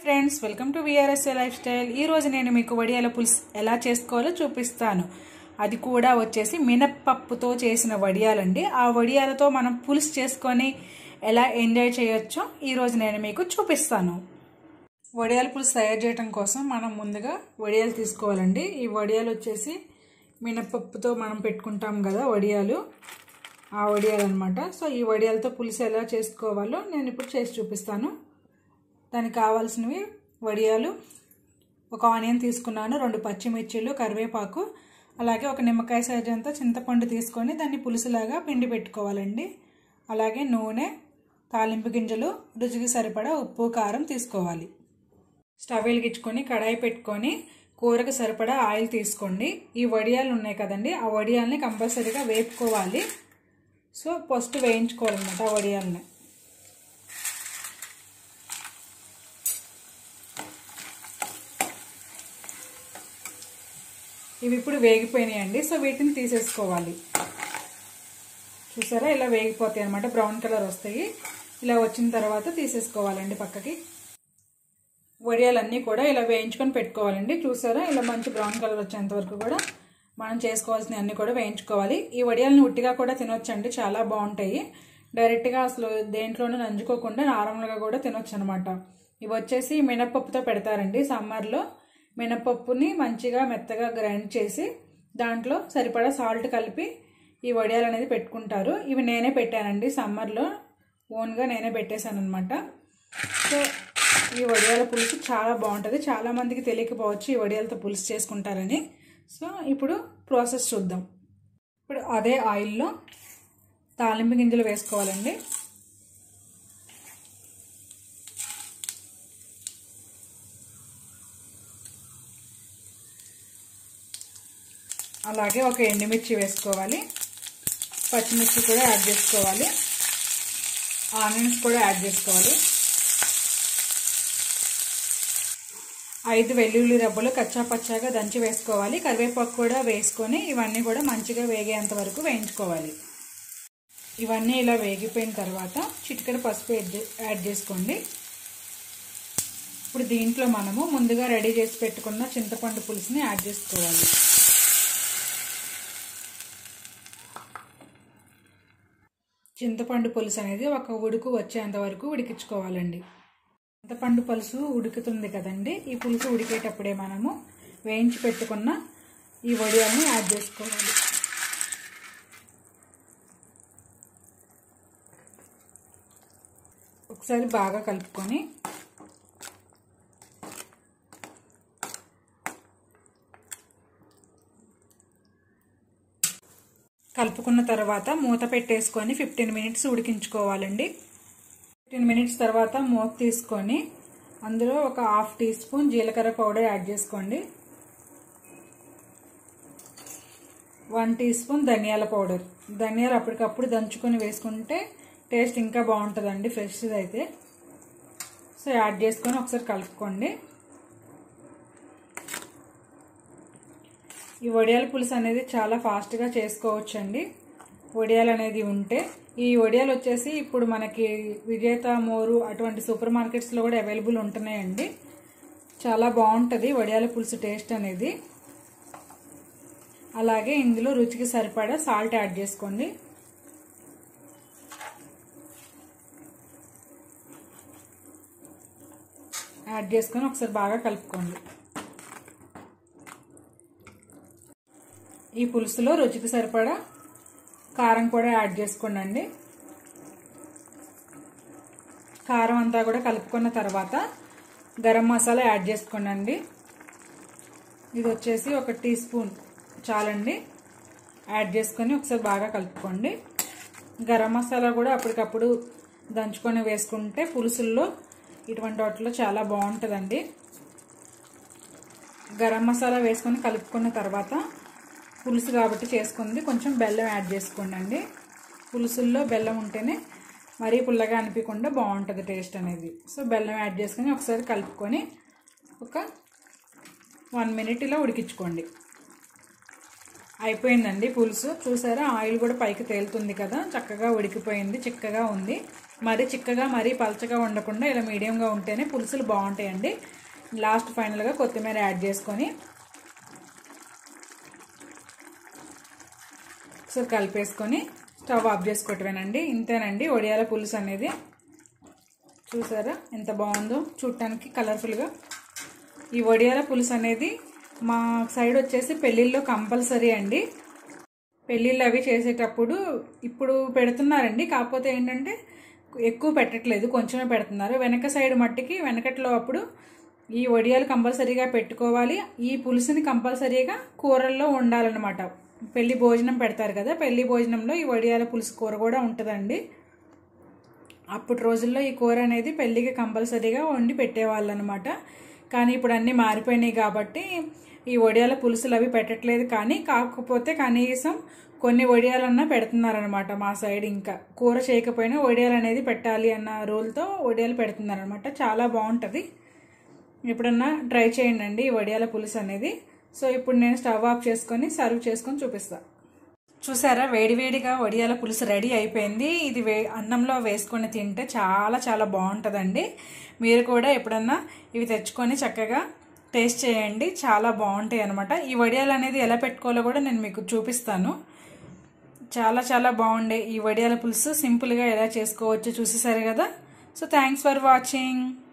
friends welcome to VRSA lifestyle ఈరోజు నేను మీకు వడియాల పులుసు ఎలా చేసుకోవాలో చూపిస్తాను అది కూడా వచ్చేసి మినప్పప్పుతో చేసిన వడియాలండి ఆ వడియాలతో మనం పులుసు చేసుకొని ఎలా ఎంజాయ్ చేయొచ్చో ఈరోజు నేను మీకు చూపిస్తాను వడియాల పులుసు తయారు చేయడం కోసం మనం ముందుగా వడియాలు తీసుకోవాలండి ఈ వడియాలు వచ్చేసి మినపప్పుతో మనం పెట్టుకుంటాం కదా వడియాలు ఆ వడియాలు అనమాట సో ఈ వడియాలతో పులుసు ఎలా చేసుకోవాలో నేను ఇప్పుడు చేసి చూపిస్తాను దానికి కావాల్సినవి వడియాలు ఒక ఆనియన్ తీసుకున్నాను రెండు పచ్చిమిర్చిలు కరివేపాకు అలాగే ఒక నిమ్మకాయ సైజ్ అంతా చింతపండు తీసుకొని దాన్ని పులుసులాగా పిండి పెట్టుకోవాలండి అలాగే నూనె తాలింపు గింజలు రుచికి సరిపడా ఉప్పు కారం తీసుకోవాలి స్టవ్ వెలిగించుకొని కడాయి పెట్టుకొని కూరకు సరిపడా ఆయిల్ తీసుకోండి ఈ వడియాలు ఉన్నాయి కదండి ఆ వడియాల్ని కంపల్సరీగా వేపుకోవాలి సో ఫస్ట్ వేయించుకోవాలన్నమాట ఆ వడియాలని ఇవి ఇప్పుడు వేగిపోయినాయండి సో వీటిని తీసేసుకోవాలి చూసారా ఇలా వేగిపోతాయి అనమాట బ్రౌన్ కలర్ వస్తాయి ఇలా వచ్చిన తర్వాత తీసేసుకోవాలండి పక్కకి వడియాలన్నీ కూడా ఇలా వేయించుకొని పెట్టుకోవాలండి చూసారా ఇలా మంచి బ్రౌన్ కలర్ వచ్చేంత వరకు కూడా మనం చేసుకోవాల్సిన అన్ని కూడా వేయించుకోవాలి ఈ వడియాలని ఉట్టిగా కూడా తినొచ్చండి చాలా బాగుంటాయి డైరెక్ట్గా అసలు దేంట్లోనూ నంజుకోకుండా నార్మల్గా కూడా తినొచ్చు అనమాట ఇవి వచ్చేసి మినపప్పుతో పెడతారండి సమ్మర్లో మినపప్పుని మంచిగా మెత్తగా గ్రైండ్ చేసి దాంట్లో సరిపడా సాల్ట్ కలిపి ఈ వడియాలు అనేది పెట్టుకుంటారు ఇవి నేనే పెట్టానండి సమ్మర్లో ఓన్గా నేనే పెట్టేశాను అనమాట సో ఈ వడియాల పులుసు చాలా బాగుంటుంది చాలామందికి తెలియకపోవచ్చు ఈ వడియాలతో పులుసు చేసుకుంటారని సో ఇప్పుడు ప్రాసెస్ చూద్దాం ఇప్పుడు అదే ఆయిల్లో తాలింపు గింజలు వేసుకోవాలండి అలాగే ఒక ఎండుమిర్చి వేసుకోవాలి పచ్చిమిర్చి కూడా యాడ్ చేసుకోవాలి ఆనియన్స్ కూడా యాడ్ చేసుకోవాలి ఐదు వెల్లుల్లి రబ్బలు కచ్చా పచ్చాగా దంచి వేసుకోవాలి కరివేపాకు కూడా వేసుకొని ఇవన్నీ కూడా మంచిగా వేగేంత వరకు వేయించుకోవాలి ఇవన్నీ ఇలా వేగిపోయిన తర్వాత చిటికెడ పసుపు యాడ్ చేసుకోండి ఇప్పుడు దీంట్లో మనము ముందుగా రెడీ చేసి పెట్టుకున్న చింతపండు పులుసుని యాడ్ చేసుకోవాలి చింతపండు పులుసు అనేది ఒక ఉడుకు వచ్చేంత వరకు ఉడికించుకోవాలండి చింతపండు పులుసు ఉడుకుతుంది కదండి ఈ పులుసు ఉడికేటప్పుడే మనము వేయించి పెట్టుకున్న ఈ వడియాలను యాడ్ చేసుకోవాలి ఒకసారి బాగా కలుపుకొని కలుపుకున్న తర్వాత మూత పెట్టేసుకొని ఫిఫ్టీన్ మినిట్స్ ఉడికించుకోవాలండి ఫిఫ్టీన్ మినిట్స్ తర్వాత మూత తీసుకొని అందులో ఒక హాఫ్ టీ స్పూన్ జీలకర్ర పౌడర్ యాడ్ చేసుకోండి వన్ టీ స్పూన్ ధనియాల పౌడర్ ధనియాలు అప్పటికప్పుడు దంచుకొని వేసుకుంటే టేస్ట్ ఇంకా బాగుంటుందండి ఫ్రెష్ది అయితే సో యాడ్ చేసుకొని ఒకసారి కలుపుకోండి ఈ వడియాల పులుసు అనేది చాలా ఫాస్ట్గా చేసుకోవచ్చండి వడియాలు అనేది ఉంటే ఈ వడియాలు వచ్చేసి ఇప్పుడు మనకి విజేత మోరు అటువంటి సూపర్ మార్కెట్స్లో కూడా అవైలబుల్ ఉంటున్నాయండి చాలా బాగుంటుంది వడియాల పులుసు టేస్ట్ అనేది అలాగే ఇందులో రుచికి సరిపడా సాల్ట్ యాడ్ చేసుకోండి యాడ్ చేసుకొని ఒకసారి బాగా కలుపుకోండి ఈ పులుసులో రుచికి సరిపడా కారం కూడా యాడ్ చేసుకోండి కారం అంతా కూడా కలుపుకున్న తర్వాత గరం మసాలా యాడ్ చేసుకోండి ఇది వచ్చేసి ఒక టీ స్పూన్ చాలండి యాడ్ చేసుకొని ఒకసారి బాగా కలుపుకోండి గరం మసాలా కూడా అప్పటికప్పుడు దంచుకొని వేసుకుంటే పులుసుల్లో ఇటువంటి వాటిలో చాలా బాగుంటుందండి గరం మసాలా వేసుకొని కలుపుకున్న తర్వాత పులుసు కాబట్టి చేసుకుంది కొంచెం బెల్లం యాడ్ చేసుకోండి అండి పులుసుల్లో బెల్లం ఉంటేనే మరీ పుల్లగా అనిపించకుండా బాగుంటుంది టేస్ట్ అనేది సో బెల్లం యాడ్ చేసుకొని ఒకసారి కలుపుకొని ఒక వన్ మినిట్ ఇలా ఉడికించుకోండి అయిపోయిందండి పులుసు చూసారా ఆయిల్ కూడా పైకి తేలుతుంది కదా చక్కగా ఉడికిపోయింది చిక్కగా ఉంది మరీ చిక్కగా మరీ పలచగా ఉండకుండా ఇలా మీడియంగా ఉంటేనే పులుసులు బాగుంటాయండి లాస్ట్ ఫైనల్గా కొత్తిమీర యాడ్ చేసుకొని సో కలిపేసుకొని స్టవ్ ఆఫ్ చేసుకోవటమేనండి ఇంతేనండి వడియాల పులుసు అనేది చూసారా ఎంత బాగుందో చూడటానికి కలర్ఫుల్గా ఈ వడియాల పులుసు అనేది మా సైడ్ వచ్చేసి పెళ్ళిళ్ళలో కంపల్సరీ అండి పెళ్ళిళ్ళు అవి చేసేటప్పుడు ఇప్పుడు పెడుతున్నారండి కాకపోతే ఏంటంటే ఎక్కువ పెట్టట్లేదు కొంచెమే పెడుతున్నారు వెనక సైడ్ మట్టికి వెనకట్లో అప్పుడు ఈ వడియాలు కంపల్సరీగా పెట్టుకోవాలి ఈ పులుసుని కంపల్సరీగా కూరల్లో ఉండాలన్నమాట పెళ్లి భోజనం పెడతారు కదా పెళ్లి భోజనంలో ఈ వడియాల పులుసు కూర కూడా ఉంటుందండి అప్పుడు రోజుల్లో ఈ కూర అనేది పెళ్ళికి కంపల్సరీగా వండి పెట్టేవాళ్ళు అనమాట కానీ ఇప్పుడు అన్నీ మారిపోయినాయి కాబట్టి ఈ వడియాల పులుసులు అవి పెట్టట్లేదు కానీ కాకపోతే కనీసం కొన్ని వడియాలన్నా పెడుతున్నారనమాట మా సైడ్ ఇంకా కూర చేయకపోయినా వడియాలు అనేది పెట్టాలి అన్న రూల్తో వడియాలు పెడుతున్నారనమాట చాలా బాగుంటుంది ఎప్పుడన్నా ట్రై చేయండి అండి ఈ వడియాల పులుసు అనేది సో ఇప్పుడు నేను స్టవ్ ఆఫ్ చేసుకొని సర్వ్ చేసుకొని చూపిస్తాను చూసారా వేడివేడిగా వడియాల పులుసు రెడీ అయిపోయింది ఇది వే అన్నంలో వేసుకొని తింటే చాలా చాలా బాగుంటుందండి మీరు కూడా ఎప్పుడన్నా ఇవి తెచ్చుకొని చక్కగా టేస్ట్ చేయండి చాలా బాగుంటాయి అనమాట ఈ వడియాలు అనేది ఎలా పెట్టుకోవాలో కూడా నేను మీకు చూపిస్తాను చాలా చాలా బాగుండే ఈ వడియాల పులుసు సింపుల్గా ఎలా చేసుకోవచ్చో చూసేసారు కదా సో థ్యాంక్స్ ఫర్ వాచింగ్